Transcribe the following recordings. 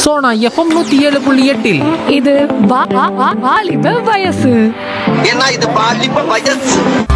Sona FM நூத்தி ஏழு புள்ளி எட்டில் இது வா- வா- வா- வாலிப வயசு ஏன்னா இது பாலிப்ப வயசு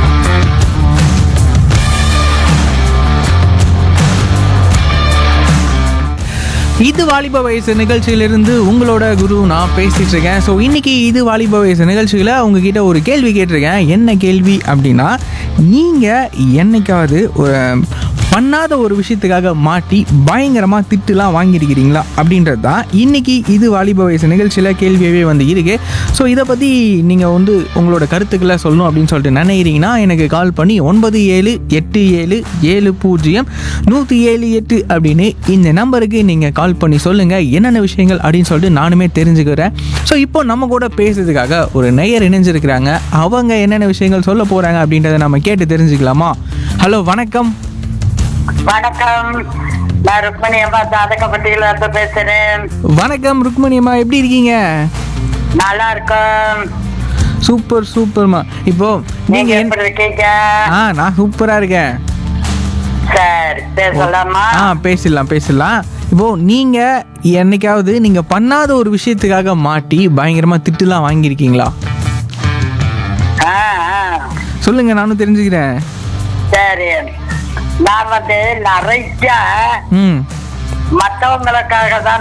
இது வாலிப வயசு நிகழ்ச்சியிலிருந்து உங்களோட குரு நான் பேசிட்டு இருக்கேன் ஸோ இன்னைக்கு இது வாலிப வயசு நிகழ்ச்சியில் உங்ககிட்ட ஒரு கேள்வி கேட்டிருக்கேன் என்ன கேள்வி அப்படின்னா நீங்கள் என்னைக்காவது ஒரு பண்ணாத ஒரு விஷயத்துக்காக மாட்டி பயங்கரமாக திட்டுலாம் வாங்கியிருக்கிறீங்களா அப்படின்றது தான் இன்னைக்கு இது வாலிப வயசு நிகழ்ச்சியில் கேள்வியாகவே வந்து இருக்கு ஸோ இதை பற்றி நீங்கள் வந்து உங்களோட கருத்துக்களை சொல்லணும் அப்படின்னு சொல்லிட்டு நினைக்கிறீங்கன்னா எனக்கு கால் பண்ணி ஒன்பது ஏழு எட்டு ஏழு ஏழு பூஜ்ஜியம் நூற்றி ஏழு எட்டு அப்படின்னு இந்த நம்பருக்கு நீங்கள் கால் பண்ணி சொல்லுங்கள் என்னென்ன விஷயங்கள் அப்படின்னு சொல்லிட்டு நானுமே தெரிஞ்சுக்கிறேன் ஸோ இப்போ நம்ம கூட பேசுறதுக்காக ஒரு நேயர் இணைஞ்சிருக்கிறாங்க அவங்க என்னென்ன விஷயங்கள் சொல்ல போகிறாங்க அப்படின்றத நம்ம கேட்டு தெரிஞ்சுக்கலாமா ஹலோ வணக்கம் வணக்கம் நான் ருக்மணி அம்மா ஜாதகப்பட்டியில இருந்து பேசுறேன் வணக்கம் ருக்மணி அம்மா எப்படி இருக்கீங்க நல்லா இருக்கும் சூப்பர் சூப்பர்மா இப்போ நீங்க நீங்கள் எப்படி இருக்கீங்க ஆ நான் சூப்பராக இருக்கேன் சரி பேசலாமா ஆ பேசிடலாம் பேசிடலாம் இப்போ நீங்க என்னைக்காவது நீங்க பண்ணாத ஒரு விஷயத்துக்காக மாட்டி பயங்கரமா திட்டுலாம் வாங்கியிருக்கீங்களா ஆ, ஆ. சொல்லுங்க நானும் தெரிஞ்சுக்கிறேன் சரி நான் வந்து நிறைய ம் மற்றவங்களுக்காக தான்